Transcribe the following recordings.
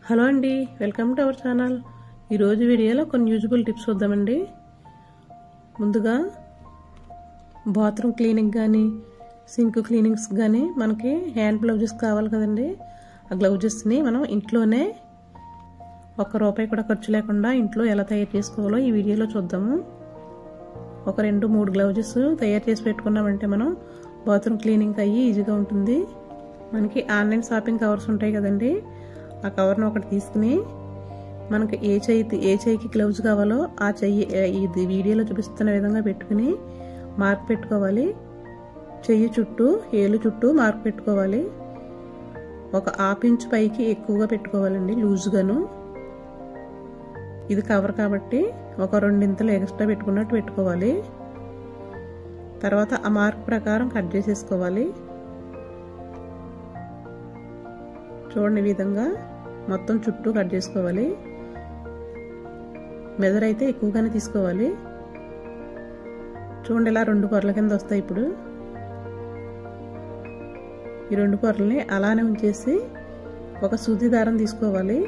hello అండి welcome to our channel ఈరోజు వీడియోలో కొన్ని యూజబుల్ టిప్స్ చూద్దామండి ముందుగా బాత్రూమ్ క్లీనింగ్ కానీ సింక్ క్లీనింగ్స్ కానీ మనకి హ్యాండ్ గ్లౌజెస్ కావాలి కదండి ఆ గ్లౌజెస్ని మనం ఇంట్లోనే ఒక్క రూపాయి కూడా ఖర్చు లేకుండా ఇంట్లో ఎలా తయారు చేసుకోవాలో ఈ వీడియోలో చూద్దాము ఒక రెండు మూడు గ్లౌజెస్ తయారు చేసి పెట్టుకున్నామంటే మనం బాత్రూమ్ క్లీనింగ్ అయ్యి ఈజీగా ఉంటుంది మనకి ఆన్లైన్ షాపింగ్ కవర్స్ ఉంటాయి కదండి ఆ కవర్ను ఒకటి తీసుకుని మనకి ఏ చెయ్యి ఏ చెయ్యికి గ్లౌజ్ కావాలో ఆ చెయ్యి ఇది వీడియోలో చూపిస్తున్న విధంగా పెట్టుకుని మార్క్ పెట్టుకోవాలి చెయ్యి చుట్టూ ఏలు చుట్టూ మార్క్ పెట్టుకోవాలి ఒక హాఫ్ ఇంచ్ పైకి ఎక్కువగా పెట్టుకోవాలండి లూజ్గాను ఇది కవర్ కాబట్టి ఒక రెండింతలు ఎక్స్ట్రా పెట్టుకున్నట్టు పెట్టుకోవాలి తర్వాత ఆ మార్క్ ప్రకారం కట్ చేసేసుకోవాలి చూడండి విధంగా మొత్తం చుట్టూ కట్ చేసుకోవాలి మెజర్ అయితే ఎక్కువగానే తీసుకోవాలి చూడండి ఇలా రెండు పొరల కింద వస్తాయి ఇప్పుడు ఈ రెండు పొరల్ని అలానే ఉంచేసి ఒక సూది దారం తీసుకోవాలి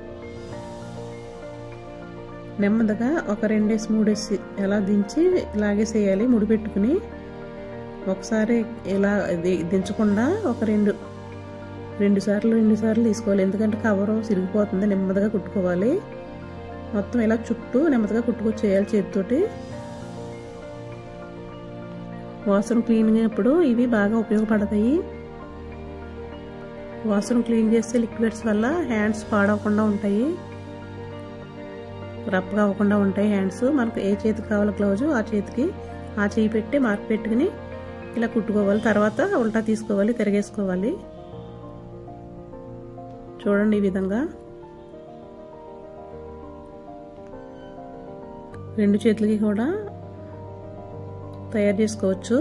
నెమ్మదిగా ఒక రెండేసి మూడేసి ఎలా దించి లాగేసేయాలి ముడి పెట్టుకుని ఒకసారి ఇలా దించకుండా ఒక రెండు రెండు సార్లు రెండు సార్లు తీసుకోవాలి ఎందుకంటే కవరు సిరిగిపోతుంది నెమ్మదిగా కుట్టుకోవాలి మొత్తం ఇలా చుట్టూ నెమ్మదిగా కుట్టుకొచ్చేయాలి చేతితోటి వాసన క్లీన్ అయినప్పుడు ఇవి బాగా ఉపయోగపడతాయి వాసన క్లీన్ చేస్తే లిక్విడ్స్ వల్ల హ్యాండ్స్ పాడవకుండా ఉంటాయి రఫ్గా అవ్వకుండా ఉంటాయి హ్యాండ్స్ మనకు ఏ చేతికి కావాలో గ్లౌజ్ ఆ చేతికి ఆ చేయి పెట్టి మార్క్ పెట్టుకుని ఇలా కుట్టుకోవాలి తర్వాత ఉల్టా తీసుకోవాలి తిరగేసుకోవాలి చూడండి ఈ విధంగా రెండు చేతులకి కూడా తయారు చేసుకోవచ్చు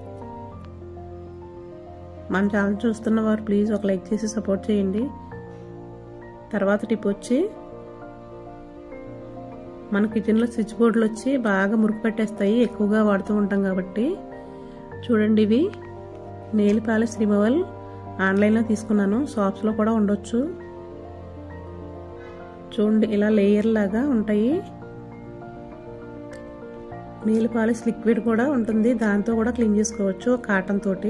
మన ఛానల్ చూస్తున్న వారు ప్లీజ్ ఒక లైక్ చేసి సపోర్ట్ చేయండి తర్వాత టిప్ వచ్చి మన కిచెన్లో స్విచ్ బోర్డులు వచ్చి బాగా మురుకు పెట్టేస్తాయి ఎక్కువగా వాడుతూ ఉంటాం కాబట్టి చూడండి ఇవి నెయిల్ పాలిష్ రిమూవల్ ఆన్లైన్లో తీసుకున్నాను షాప్స్లో కూడా ఉండొచ్చు చూడండి ఇలా లేయర్ లాగా ఉంటాయి నెయిల్ పాలిష్ లిక్విడ్ కూడా ఉంటుంది దాంతో కూడా క్లీన్ చేసుకోవచ్చు కాటన్ తోటి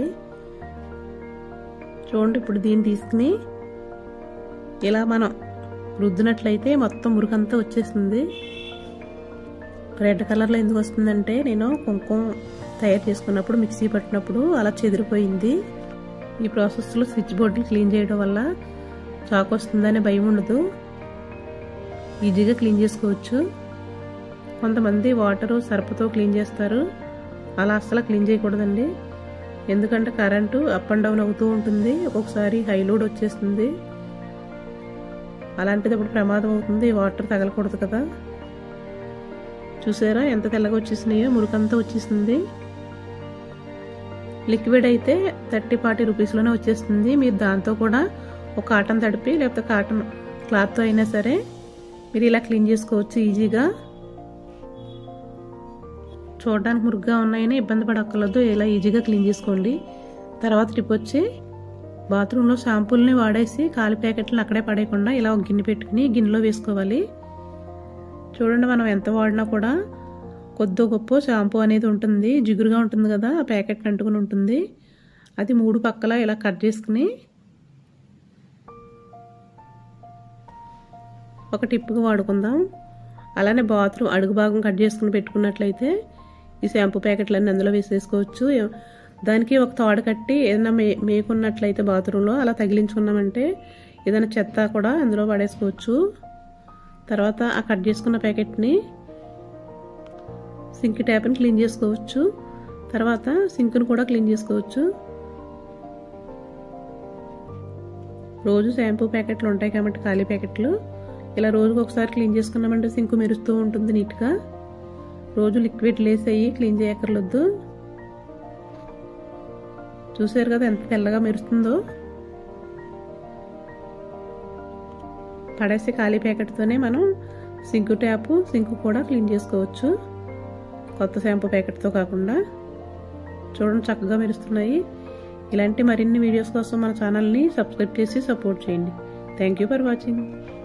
చూడండి ఇప్పుడు దీన్ని తీసుకుని ఇలా మనం రుద్దినట్లయితే మొత్తం మురుకంతా వచ్చేస్తుంది రెడ్ కలర్లో ఎందుకు వస్తుందంటే నేను కుంకుమ తయారు చేసుకున్నప్పుడు మిక్సీ పట్టినప్పుడు అలా చెదిరిపోయింది ఈ ప్రాసెస్లో స్విచ్ బోర్డులు క్లీన్ చేయడం వల్ల చాక్ వస్తుందనే భయం ఉండదు ఈజీగా క్లీన్ చేసుకోవచ్చు కొంతమంది వాటరు సర్పతో క్లీన్ చేస్తారు అలా అస్సలు క్లీన్ చేయకూడదండి ఎందుకంటే కరెంటు అప్ అండ్ డౌన్ అవుతూ ఉంటుంది ఒక్కొక్కసారి హై లోడ్ వచ్చేస్తుంది అలాంటిదప్పుడు ప్రమాదం అవుతుంది వాటర్ తగలకూడదు కదా చూసారా ఎంత తెల్లగా వచ్చేసినాయో మురుకంతా వచ్చేసింది లిక్విడ్ అయితే థర్టీ ఫార్టీ రూపీస్లోనే వచ్చేస్తుంది మీరు దాంతో కూడా ఒక కాటన్ తడిపి లేకపోతే కాటన్ క్లాత్తో అయినా సరే మీరు ఇలా క్లీన్ చేసుకోవచ్చు ఈజీగా చూడడానికి మురుగ్గా ఉన్నాయని ఇబ్బంది పడక్కర్లేదు ఇలా ఈజీగా క్లీన్ చేసుకోండి తర్వాత టిప్ వచ్చి బాత్రూంలో షాంపూల్ని వాడేసి కాలి ప్యాకెట్లను అక్కడే పడేయకుండా ఇలా ఒక గిన్నె పెట్టుకుని గిన్నెలో వేసుకోవాలి చూడండి మనం ఎంత వాడినా కూడా కొద్ది గొప్ప షాంపూ అనేది ఉంటుంది జిగురుగా ఉంటుంది కదా ఆ ప్యాకెట్ అంటుకుని ఉంటుంది అది మూడు పక్కల ఇలా కట్ చేసుకుని ఒక టిప్గా వాడుకుందాం అలానే బాత్రూమ్ అడుగు భాగం కట్ చేసుకుని పెట్టుకున్నట్లయితే ఈ షాంపూ ప్యాకెట్లన్నీ అందులో వేసేసుకోవచ్చు దానికి ఒక తాడు కట్టి ఏదైనా మే మేకున్నట్లయితే బాత్రూంలో అలా తగిలించుకున్నామంటే ఏదైనా చెత్త కూడా అందులో పడేసుకోవచ్చు తర్వాత ఆ కట్ చేసుకున్న ప్యాకెట్ని సింక్ ట్యాప్ని క్లీన్ చేసుకోవచ్చు తర్వాత సింక్ను కూడా క్లీన్ చేసుకోవచ్చు రోజు షాంపూ ప్యాకెట్లు ఉంటాయి కాబట్టి ఖాళీ ప్యాకెట్లు ఇలా రోజుకి ఒకసారి క్లీన్ చేసుకున్నామంటే సింక్ మెరుస్తూ ఉంటుంది నీట్గా రోజు లిక్విడ్ లేస్ అయ్యి క్లీన్ చేయక్కర్లొద్దు చూసారు కదా ఎంత తెల్లగా మెరుస్తుందో పడేసి ఖాళీ ప్యాకెట్తోనే మనం సింక్ ట్యాప్ సింక్ కూడా క్లీన్ చేసుకోవచ్చు కొత్త షాంపూ ప్యాకెట్తో కాకుండా చూడండి చక్కగా మెరుస్తున్నాయి ఇలాంటి మరిన్ని వీడియోస్ కోసం మన ఛానల్ని సబ్స్క్రైబ్ చేసి సపోర్ట్ చేయండి థ్యాంక్ యూ ఫర్ వాచింగ్